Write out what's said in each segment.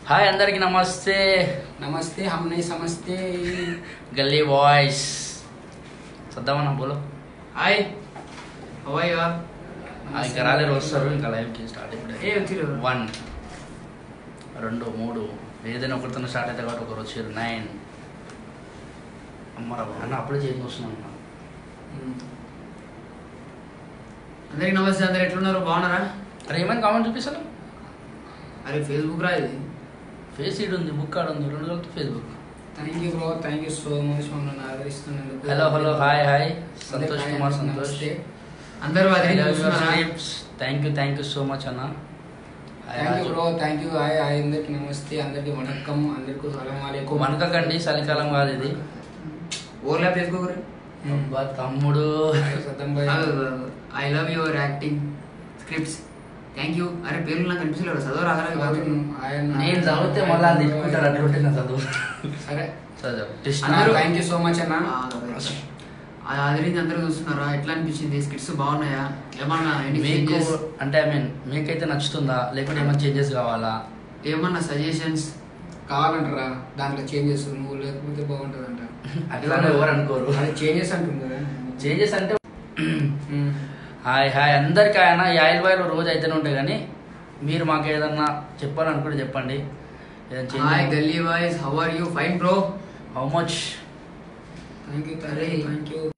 Hi అందరికి నమస్తే नमस्ते हम नहीं समझते గల్లీ వాయిస్ సద్దామన్నా బోలో హాయ్ హవాయ్ ఇంకా రాలేరు వస్తారు ఇంకా లైవ్కి స్టార్ట్ ఏ ఇప్పుడే వచ్చిరు వన్ రెండు మూడు ఏదైనా ఒకరితో స్టార్ట్ అయితే కాబట్టి ఒకరు వచ్చారు నైన్ అమ్మరా అన్న అప్పుడే చేంజ్ వస్తున్నాను అన్న అందరికి నమస్తే అందరు ఎట్లున్నారు బాగున్నారా అరే ఏమైనా కామెంట్ చూపిస్తాను అరే ఫేస్బుక్ రా ఇది ఫేస్ ఇడ్ ఉంది బుక్ కార్డ్ ఉంది రెండు కలిపి Facebook thank you bro thank you so much మమ్మల్ని ఆదరిస్తున్నందుకు హలో హలో హాయ్ హాయ్ అందరికీ సంతోష్ హాయ్ కుమార్ అన్న, సంతోష్ నమస్తే. అందరూ అదే చూస్తున్నారా thank you thank you so much అన్న hi thank you Raju. Bro thank you hi hi అందరికి నమస్తే అందరికి వణకం అందరికి సలాం అలైకుం వనకకండి చలికాలం కాదు ఇది ఓవర్లాప్ చేసుకోకరు అబ్బా తమ్ముడు హాయ్ సద్దం భాయ్ I love your acting scripts thank you అరే పేర్లు నాకు కనిపిస్తలేడు చదువు రాగలరు కాదు ఆయన నేను చదివితే మళ్ళీ అది తిప్పుకుంటాడు అట్లుంటే నా చదువు సరే చదువు టెస్ట్ అన్న అందరూ- థ్యాంక్ యూ సో మచ్ అన్న అదిరించి అందరూ చూస్తున్నారా ఎట్లా అనిపించింది స్కిట్స్ బాగున్నాయా ఏమన్నా ఎన్ని మీకు changes? అంటే ఐ మీన్ మీకైతే నచ్చుతుందా లేకుంటే ఏమైనా చేంజెస్ కావాలా ఏమన్నా సజెషన్స్ కావాలంటారా దాంట్లో చేంజెస్ నువ్వు లేకపోతే బాగుంటుందంట అట్లా ఎవరు అనుకోరు అది చేంజెస్ అంటుంది కదా చేంజెస్ అంటే ఉమ్. హాయ్ హాయ్ అందరికీ ఆయన ఈ ఆయిల్ బాయ్లు రోజు అయితేనే ఉంటాయి కానీ మీరు మాకు ఏదన్నా చెప్పాలనుకుంటే చెప్పండి ఏదైనా hi change Gully Boys how are you fine bro how much thank you అరే. Thank you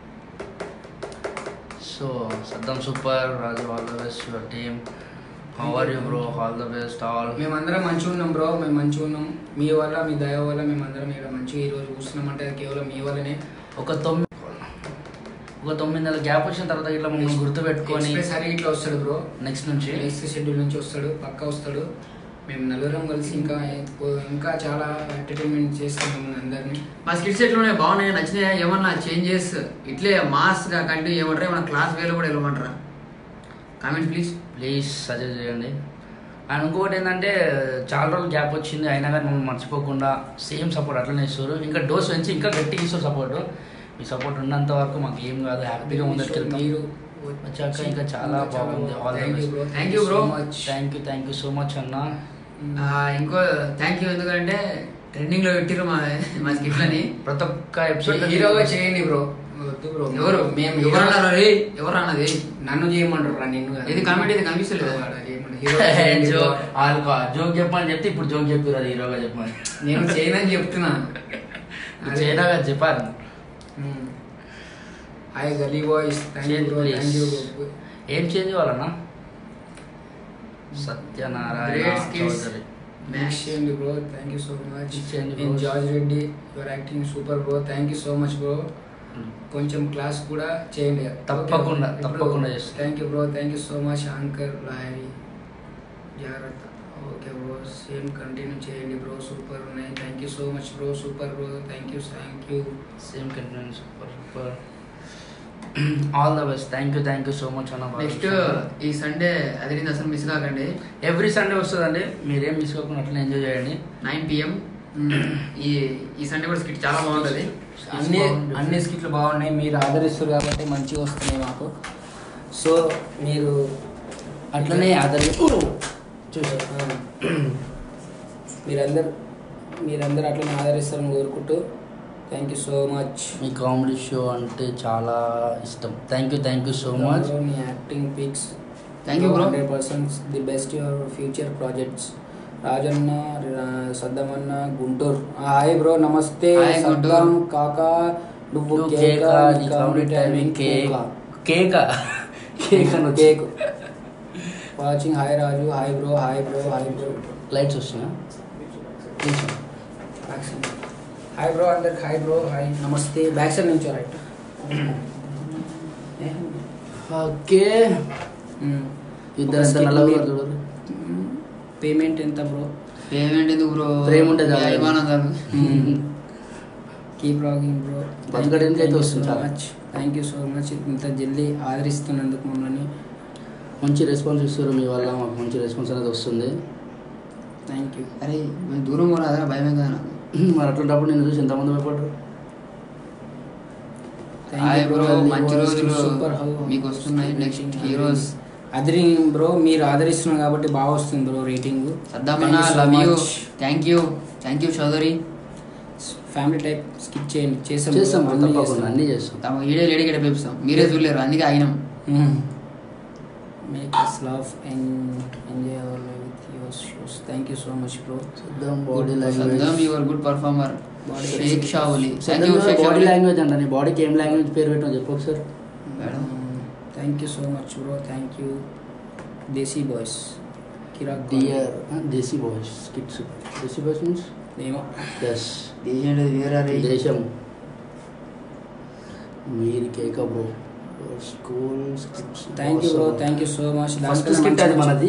so Saddam super Raju all the best your team how are you bro all the best all మేమందరం మంచిగా ఉన్నాం బ్రో మేము మంచిగా ఉన్నాం మీ వల్ల మీ దయ వల్ల మేమందరం ఇక్కడ మంచిగా ఈరోజు కూర్చున్నాం అంటే అది కేవలం మీ వల్లనే ఒక తొమ్మిది ఒక తొమ్మిది నెలల గ్యాప్ వచ్చిన తర్వాత ఇట్లా మమ్మల్ని గుర్తు పెట్టుకొని ఎక్స్ప్రెస్ హరి ఇట్లా వస్తాడు బ్రో నెక్స్ట్ నుంచి నెక్స్ట్ షెడ్యూల్ నుంచి వస్తాడు పక్కా వస్తాడు మేము నలుగురం కలిసి ఇంకా ఇంకా చాలా ఎంటర్టైన్మెంట్ చేస్తాం మిమ్మల్ని అందరినీ మా స్కిట్స్ ఎట్లున్నాయి బాగున్నాయి నచ్చినాయా ఏమన్నా చేంజెస్ ఇట్లే మాస్ గా కంటిన్యూ చేయమంటారా ఏమన్నా క్లాస్ వేలో కూడా వెళ్ళమంటారా కామెంట్ ప్లీజ్ ప్లీజ్ సజెస్ట్ చేయండి అండ్ ఇంకొకటి ఏంటంటే చాలా రోజులు గ్యాప్ వచ్చింది అయినా కానీ మమ్మల్ని మర్చిపోకుండా సేమ్ సపోర్ట్ అట్లనే ఇస్తారు ఇంకా డోస్ పెంచి ఇంకా గట్టిగా ఇస్తారు సపోర్ట్ మీ సపోర్ట్ ఉన్నంత వరకు మాకు ఏం కాదు హ్యాపీగా ముందరికి వెళ్తాం మీరు వచ్చాక ఇంకా చాలా బాగుంది. All the thank you best. Bro Thank you, bro. Thank you thank you so much అన్న ఇంకో థ్యాంక్ యూ ఎందుకంటే ట్రెండింగ్ లో పెట్టిరు మా మా స్కిట్లని ప్రతి ఒక్క ఎపిసోడ్ హీరోగా చేయండి బ్రో వద్దు బ్రో ఎవరు మేము ఎవరు hero- అన్నారు రే ఎవరు అన్నది నన్ను చేయమంటారు రా నిన్ను కాదు. ఇది కామెంట్ ఇది కనిపిస్తలేదు వాడు చేయమంటారు. హీరోగా చేయండి జో bro. వాళ్ళు జోక్ చెప్పని చెప్తే ఇప్పుడు జోక్ చెప్పారు అది హీరోగా చెప్పమని నేను చేయనని చెప్తున్నా చైనాగా చెప్పారు hi Gully Boys thank you చేయండి బ్రో please. థ్యాంక్ యూ ఏం చేంజ్ కావాలన్నా సత్యనారాయణ Great skills. చౌదరి మ్యాష్ చేయండి bro thank you so much చేయండి నేను bro. George Reddy your acting super bro thank you so much bro కొంచెం క్లాస్ కూడా చేయండి తప్పకుండా, తప్పకుండా చేస్తాను. Thank you bro thank you so much anchor లాయరీ జాగ్రత్త ఓకే బ్రో సేమ్ కంటిన్యూ చేయండి బ్రో సూపర్ ఉన్నాయి thank you so much bro super bro thank you thank you same continue super super all the best thank you thank you so much అన్న next ఈ Sunday అదిరింది అసలు miss కాకండి every Sunday వస్తుందండి మీరేం miss కాకుండా అట్లా ఎంజాయ్ చేయండి నైన్ పిఎం ఈ ఈ సండే కూడా స్కిట్ చాలా బాగుంటుంది అన్ని అన్ని స్కిట్లు బాగున్నాయి మీరు ఆదరిస్తారు కాబట్టి మంచిగా వస్తున్నాయి మాకు సో మీరు అట్లనే అదర్ చూసి మీరందరు మీరందరూ అట్లనే ఆదరిస్తారని కోరుకుంటూ థ్యాంక్ యూ సో మచ్ మీ కామెడీ షో అంటే చాలా ఇష్టం thank you thank you so much మీ acting pics Thank you, bro. Hundred percent the best your future projects Rajanna రా- సద్దమన్న గుంటూరు హాయ్ బ్రో నమస్తే Hi, గుంటూరు. సద్దం కాకా నువ్వు నువ్వు కేక కేక నీ నీ కామెడీ కామెడీ టైమింగ్ టైమింగ్ కేక్ కేక కేక కేక్ అని కేక్ watching hi Raju hi bro hi bro hi bro lights వస్తున్నాయా హాయ్ బ్రో అందరికి హాయ్ బ్రో హాయ్ నమస్తే బ్యాక్ సైడ్ నుంచి రైట్ ఓకే ఇద్దరు ఎంత నల్లగా చూడరు పేమెంట్ ఎంత బ్రో పేమెంట్ ఎందుకు బ్రో ప్రేమ ఉంటే చాలు. అభిమానం చాలు కీప్ రాగింగ్ బ్రో బతకడానికి అయితే వస్తుంది చాలా. Much thank you so much ఇంత జల్దీ ఆదరిస్తున్నందుకు మమ్మల్ని మంచి రెస్పాన్స్ ఇస్తారు మీ వల్ల మాకు మంచి రెస్పాన్స్ అనేది వస్తుంది థ్యాంక్ యూ అరే మేము దూరం కూడా అదే భయమే కదా నాకు మరి అట్లాంటప్పుడు నేను చూసి ఎంతమంది భయపడరు హాయ్ బ్రో మంచి రోజులు మీకు వస్తున్నాయి నెక్స్ట్ హీరోస్ అదిరి బ్రో మీరు ఆదరిస్తున్నారు కాబట్టి బాగా వస్తుంది బ్రో రేటింగ్ సద్దామన్న love you thank you thank you Chowdary family type skip చేయండి చేసాం చేస్తాం bro, అన్నీ తప్పకుండా చేస్తాం. అన్నీ చేస్తాం తమ వీడియో లేడీ గడ పిలుస్తాం మీరే చూడలేరు అందుకే ఆగినాం make us love and enjoy our life with your shows thank you so much bro సిద్ధం body Saddam language your good performer Body Shaik Shavuli thank you Shaik body Shavuli language అంట నీ బాడీకి ఏం లాంగ్వేజ్ పేరు పెట్టినా చెప్పు ఒకసారి madam thank you so much bro thank you Desi boys కిరాక్ dear Desi boys kids Desi boys means ఏమో ఎస్ దేశం వేరే దేశం మీరు కేక bro school thank you bro thank you so much first skit అది మనది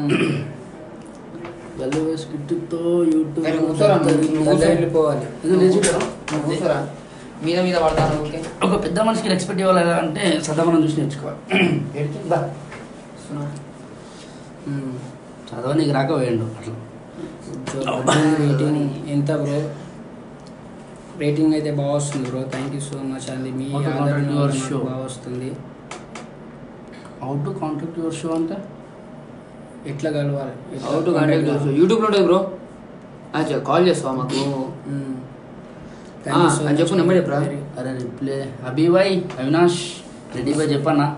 గల్లీ స్కిట్తో యూట్యూబ్ అరే కూర్చోరా నువ్వు. వెళ్ళిపోవాలి ఇది నిజం కూర్చోరా. మీద మీద పడతాను ఓకే ఒక పెద్ద మనిషికి రెస్పెక్ట్ ఇవ్వాలి ఎలా అంటే సదామనం చూసి నేర్చుకోవాలి దా. చదవ నీకు రాక వేయండు అట్లా రేటింగ్ ఎంత బ్రో రేటింగ్ అయితే బాగా వస్తుంది bro thank you so much అండి మీ Okay, ఆదరణ contact your నాకు show. బాగా వస్తుంది how to contact your show అంటే ఎట్లా కలవాలి ఎట్లా హౌ టు కాంటాక్ట్ contact యూట్యూబ్లో ఉంటుంది బ్రో అచ్చా కాల్ చేస్తావా మాకు మ్మ్. ఆ, Thank you so అది much. చెప్పు, నెంబర్ చెప్పురా. Very- అరే రిప్లే అభిబాయ్ అవినాష్ రెడీ బాయ్ చెప్పన్నా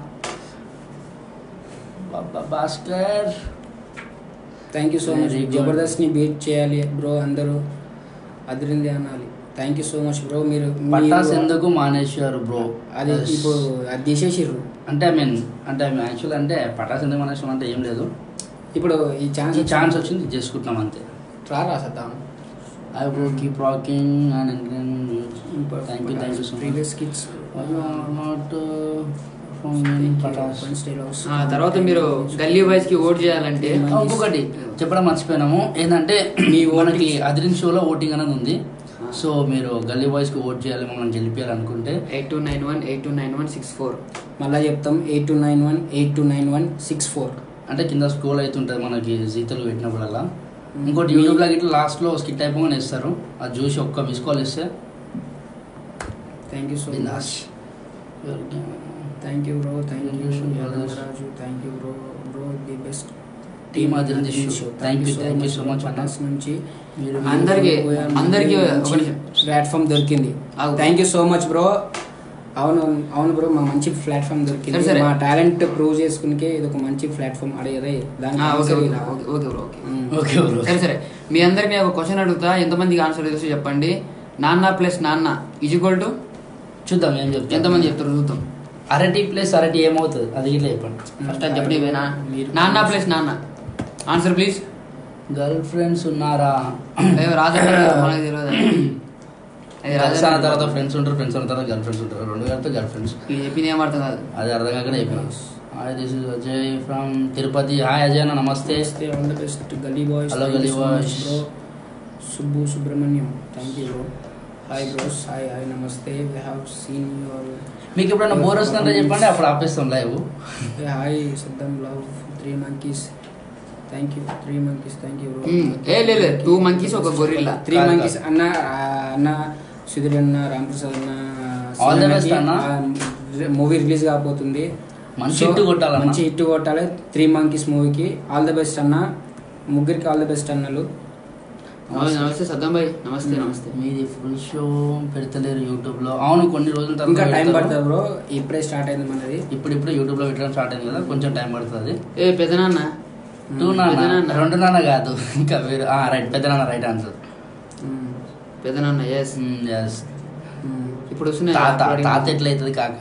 Baba Bhaskar thank you so much Very good. జబర్దస్త్ని బీట్ చేయాలి బ్రో అందరూ అదిరింది అనాలి thank you so much bro మీరు పటాస్ మీరు- ఎందుకు మానేశారు బ్రో అది ఇప్పుడు అది తీసేసిర్రు అంటే ఐ మీన్ అంటే యాక్చువల్ అంటే పటాస్ ఎందుకు మానేసాం అంటే ఏం లేదు ఇప్పుడు ఈ ఛాన్స్ ఈ ఛాన్స్ వచ్చింది ఇది చేసుకుంటున్నాం అంతే రారా Saddam I bro keep rocking and thank you thank you so much previous kids not Patas ఆ, తర్వాత మీరు గల్లీ బాయ్స్ కి ఓట్ చేయాలంటే ఆ, ఇంకొకటి చెప్పడం మర్చిపోయినాము ఏంటంటే మీ మనకి అదిరిన్ షోలో ఓటింగ్ అనేది ఉంది సో మీరు గల్లీ బాయ్స్ కి ఓట్ చేయాలి మమ్మల్ని గెలిపించాలనుకుంటే eight two nine one eight two nine one six four మళ్ళా చెప్తాం eight two nine one eight two nine one six four అంటే కింద స్క్రోల్ అవుతుంటుంది మనకి జీతలు పెట్టినప్పుడల్లా ఇంకోటి యూట్యూబ్లో ఇట్లా లాస్ట్లో స్కిట్ అయిపోగానే ఇస్తారు అది చూసి ఒక్క మిస్ కాల్ ఇస్తే thank you so much thank you bro thank you Thank you, brothers. Raju thank you bro bro the best Team Adrian show. Thank you, thank you so much, అన్న. పటాస్ నుంచి మీరు అందరికీ అందరికీ ఒక నిమిషం. ప్లాట్ఫామ్ దొరికింది ఆగు. Thank you so much bro అవును అవును బ్రో మా మంచి ప్లాట్ఫామ్ దొరికింది సరే, సరే. మా టాలెంట్ ప్రూవ్ చేసుకునికే ఇది ఒక మంచి ప్లాట్ఫామ్ అడిగదే దానికి ఆ, ఓకే answer ఓకే ఇలా. ఓకే ఓకే బ్రో ఓకే మ్మ్. ఓకే బ్రో సరే సరే మీ అందరికి నేను ఒక క్వశ్చన్ అడుగుతా ఎంతమందికి ఆన్సర్ తెలుసు చెప్పండి నాన్న ప్లస్ నాన్న ఈజ్ ఈక్వల్ టు చూద్దాం ఏం చెప్తాం ఎంతమంది చెప్తారు చూద్దాం అరటి ప్లస్ అరటి ఏమవుతుంది అది ఇట్లా చెప్పండి ఫస్ట్ అది చెప్పండి ఇవేనా మీరు- నాన్న ప్లస్ నాన్న ఆన్సర్ ప్లీజ్ గర్ల్ ఫ్రెండ్స్ ఉన్నారా రాజా మనకు తెలియదు అది గర్ల్స్ రాజా అన్న తర్వాత ఫ్రెండ్స్ ఉంటారు ఫ్రెండ్స్ అన్న తర్వాత గర్ల్ ఫ్రెండ్స్ ఉంటారు రెండు కలిపితే గర్ల్ ఫ్రెండ్స్ ఇది చెప్పింది ఏం అర్థం కాదు అది అర్థం కాక చెప్పిన hi this is Ajay from Tirupati hi Ajay అన్న నమస్తే నమస్తే all the best Gully Boys Hello, Gully Boys. Bro Subbu Subrahmanyam thank you bro hi bros hi hi నమస్తే వీ హ్యావ్ సీన్ యువర్ మీకు ఎప్పుడైనా బోర్ వస్తుందంటే చెప్పండి అప్పుడు ఆపేస్తాం లైవ్ హాయ్ సిద్ధం love three monkeys thank you three monkeys thank you bro మ్మ్. ఏ లేదు టూ మంకీస్ ఒక గొరిల్లా త్రీ కాదు, మంకీస్ కాదు. అన్న ఆ, అన్న సుధీర్ అన్న రామప్రసాద్ అన్న All the best అన్న. మూవీ రిలీజ్ కాబోతుంది మంచి So, హిట్ కొట్టాలన్న. మంచి హిట్ కొట్టాలి త్రీ మంకీస్ మూవీకి ఆల్ ద బెస్ట్ అన్న ముగ్గురికి ఆల్ ద బెస్ట్ అన్నలు నమస్తే నమస్తే సద్దం భాయ్ నమస్తే మ్మ్. నమస్తే మీది ఫుల్ షో పెడతలేరు యూట్యూబ్ లో అవును కొన్ని రోజుల తర్వాత ఇంకా టైం పెడతారు. పడుతుంది బ్రో ఇప్పుడే స్టార్ట్ అయింది మనది ఇప్పుడు ఇప్పుడు యూట్యూబ్ లో పెట్టడం స్టార్ట్ అయింది కదా కొంచెం టైం పడుతుంది ఏ పెదనాన్న టూ నాన్న పెద్దనాన్న. రెండు నాన్న కాదు ఇంకా వేరే రైట్ పెద్ద నాన్న రైట్ ఆన్సర్ మ్మ్. పెదనాన్న ఎస్ ఎస్ మ్మ్. ఇప్పుడు వస్తున్నాయి తాత అప్పుడు తాత అడిగిన. ఎట్లయితుంది కాక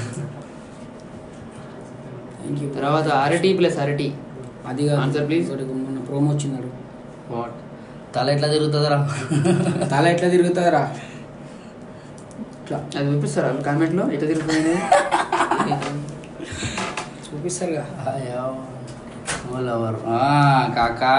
థ్యాంక్ యూ తర్వాత అరటి ప్లస్ అరటి అది కాదు. Answer, please. ఒకటి మొన్న ప్రోమో వచ్చిందాడు వాట్ తల ఎట్లా తిరుగుతుందిరా తల ఎట్లా తిరుగుతుందిరా ఇట్లా అది చూపిస్తారా కామెంట్ లో ఎట్లా తిరుగుతుంది చూపిస్తారుగా ఎవరు కాకా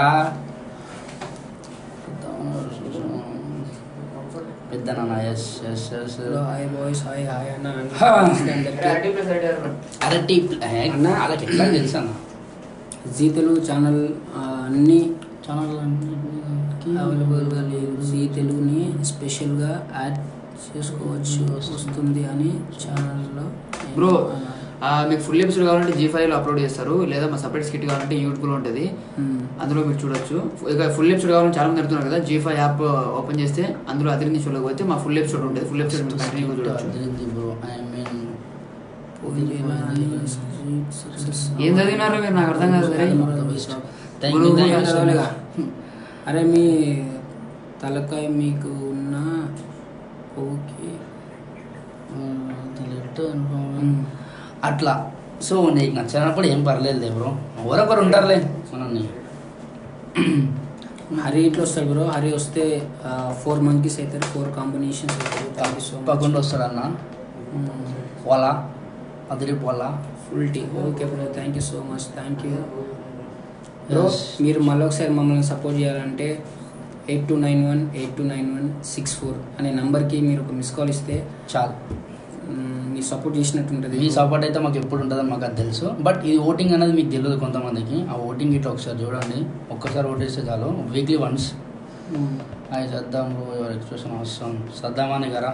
పెద్ద నాన్న yes yes yes hello hi boys hi hi అన్న హా. అరటి ప్లస్ అరటి అరటి. అరటి అన్న. వాళ్ళకి ఎట్లా తెలుసు అన్న జీ తెలుగు ఛానల్ ఆ, అన్ని ఛానల్ అవైలబుల్గా లేవు జీ తెలుగుని స్పెషల్గా యాడ్ చేసుకోవచ్చు వస్తుంది అని ఛానల్లో బ్రో ఆ, మీకు ఫుల్ ఎపిసోడ్ కావాలంటే జీ ఫైవ్లో అప్లోడ్ చేస్తారు లేదా మా సపరేట్ స్కిట్ కావాలంటే యూట్యూబ్లో ఉంటుంది మ్మ్. అందులో మీరు చూడొచ్చు ఇక ఫుల్ ఎపిసోడ్ కావాలని చాలా మంది అడుగుతున్నారు కదా జీ ఫైవ్ యాప్ ఓపెన్ చేస్తే అందులో అదిరింది షోలోకి పోతే మా ఫుల్ ఎపిసోడ్ ఉంటుంది ఫుల్ ఎపిసోడ్ మీరు కంటిన్యూగా చూడొచ్చు బ్రో ఐ మీన్ ఏం చదివినారో మీరు నాకు అర్థం కాదు సరే thank you thank you so చదవలేగా. మచ్ అరే మీ తలకాయ మీకు ఉన్న ఓకే మ్మ్. అట్లా సో నీకు నచ్చినప్పుడు ఏం పర్లేదు బ్రో ఎవరొకరు ఉంటారులే మనల్ని హరి ఇట్లా వస్తాడు బ్రో హరి వస్తే ఫోర్ మంకీస్ అవుతారు ఫోర్ కాంబినేషన్స్ అవుతారు థ్యాంక్ యూ సో మచ్ తప్పకుండా వస్తాడన్న పోలా అదిరి పోలా ఫుల్ టీ okay bro thank you so much thank you bro Yes. మీరు మళ్ళీ ఒకసారి మమ్మల్ని సపోర్ట్ చేయాలంటే eight two nine one eight two nine one six four అనే నంబర్కి మీరు ఒక మిస్ కాల్ ఇస్తే చాలు మ్, మీ సపోర్ట్ చేసినట్టు ఉంటుంది మీ సపోర్ట్ అయితే మాకు ఎప్పుడు ఉంటుందని మాకు అది తెలుసు బట్ ఈ ఓటింగ్ అనేది మీకు తెలియదు కొంతమందికి ఆ ఓటింగ్ ఇట్లా ఒకసారి చూడండి ఒక్కసారి ఓటేస్తే చాలు వీక్లీ వన్స్ మ్, అది చేద్దాం బ్రో ఎవరు ఎక్స్ప్రెషన్ అవసరం సద్దామాని గారా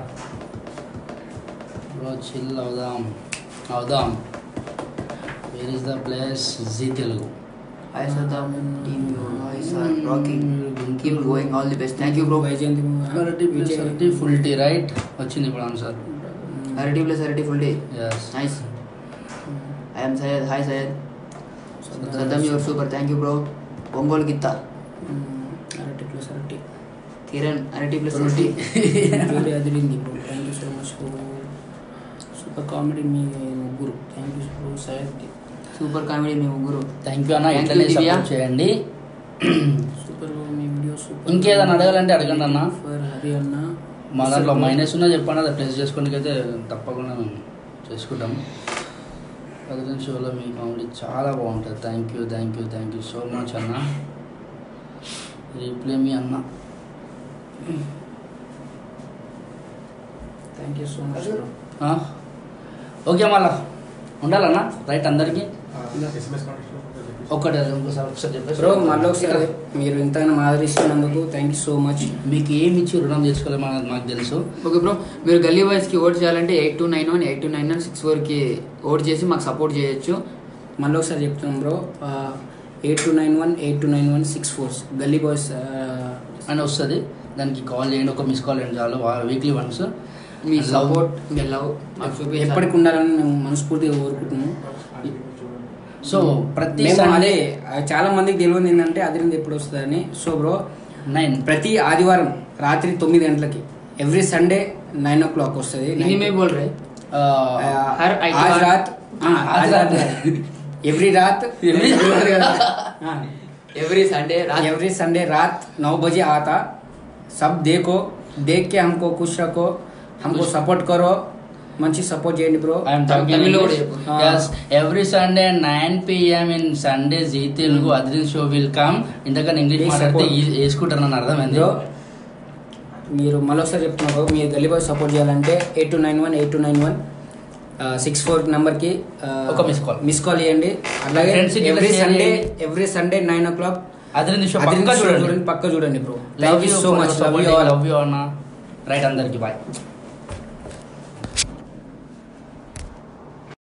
బ్రో చిల్ అవుదాం అవుదాం where is the place Zee Telugu hi Saddam team hi sir rocking keep going all the best thank you bro Vyjayanthi Vijay full టీ రైట్ వచ్చింది ఇప్పుడు ఆన్సర్ అరటి ప్లస్ అరటి full day yes nice I'm Syed hi Syed Saddam your super thank you bro Ongole గిత్త అరటి plus అరటి కిరణ్ అరటి plus అరటి జోడి అదిరింది bro thank you so much super comedy మీ ముగ్గురు thank you bro side super comedy మీ ముగ్గురు థ్యాంక్ యూ అన్న Thank you, ఇట్లనే దివ్య. సపోర్ట్ చేయండి సూపర్ మీ వీడియో సూపర్ ఇంకేదైనా అడగాలంటే అడగండి అన్న ఫర్ హరి అన్న మా దాంట్లో మైనస్ ఉన్నా చెప్పండి అది ప్లేస్ చేసుకోవడానికి అయితే తప్పకుండా మేము చేసుకుంటాం పదిహేను షోలో మీ కామెడీ చాలా బాగుంటుంది thank you thank you thank you so much అన్న రీప్లే మీ అన్న thank you so much bro ఆ? ఓకే మళ్ళా ఉండాలన్నా రైట్ అందరికీ ఒక్కటే ఇంకోసారి ఒకసారి చెప్పేసి బ్రో మళ్ళీ ఒకసారి మీరు ఇంతగానో ఆదరిస్తున్నందుకు థ్యాంక్ యూ సో మచ్ మీకు ఏమి ఇచ్చి రుణం తీసుకోలేమో మనకు మాకు తెలుసు ఓకే బ్రో మీరు గల్లీ బాయ్స్కి ఓట్ చేయాలంటే eight two nine one eight two nine one six ఫోర్కి ఓట్ చేసి మాకు సపోర్ట్ చేయొచ్చు మళ్ళీ ఒకసారి చెప్తున్నాం bro eight two nine one eight two nine one six fours Gully Boys అని వస్తుంది దానికి కాల్ చేయండి ఒక మిస్ కాల్ చేయండి చాలు వీక్లీ వన్స్ మీ Love. సపోర్ట్ మీ లవ్ మాకు చూపించాలి. ఎప్పటికి ఉండాలని మేము మనస్ఫూర్తిగా కోరుకుంటున్నాము సో ప్రతి మేము Sunday అదే ఆ, చాలా మందికి తెలియదు ఏంటంటే అదిరింది ఎప్పుడు వస్తుందని సో బ్రో నైన్ ప్రతి ఆదివారం రాత్రి తొమ్మిది గంటలకి every Sunday nine o'clock వస్తుంది हिंदी में बोल रहे आ, हर आज आइतवार- रात हाँ, आज आज रात। रात एवरी रात Every- एवरी संडे रात एवरी संडे रात नौ बजे आता सब देखो देख के हमको खुश रखो हमको खुश- सपोर्ट करो మంచి సపోర్ట్ చేయండి బ్రో ఐఎమ్ టాకింగ్ తమిళ్లో కూడా చెప్పు. Yes every Sunday nine PM in Sunday Zee Telugu Adrin show will come ఇంతకన్నా ఇంగ్లీష్ Please మాట్లాడితే support. ఈ- వేసుకుంటారు నన్ను అర్థమైంది బ్రో మీరు మళ్ళొకసారి చెప్తున్నారు మీరు గల్లీ బాయ్ సపోర్ట్ చేయాలంటే eight two nine one eight two nine one six four నెంబర్కి ఒక miss call. మిస్ కాల్ చేయండి అలాగే Friends కి ఎవ్రీ share సండే చేయండి. Every Sunday nine o'clock Adrin show పక్కా చూడండి పక్క చూడండి bro love thank you you so much love you all love you అన్న రైట్ అందరికి బాయ్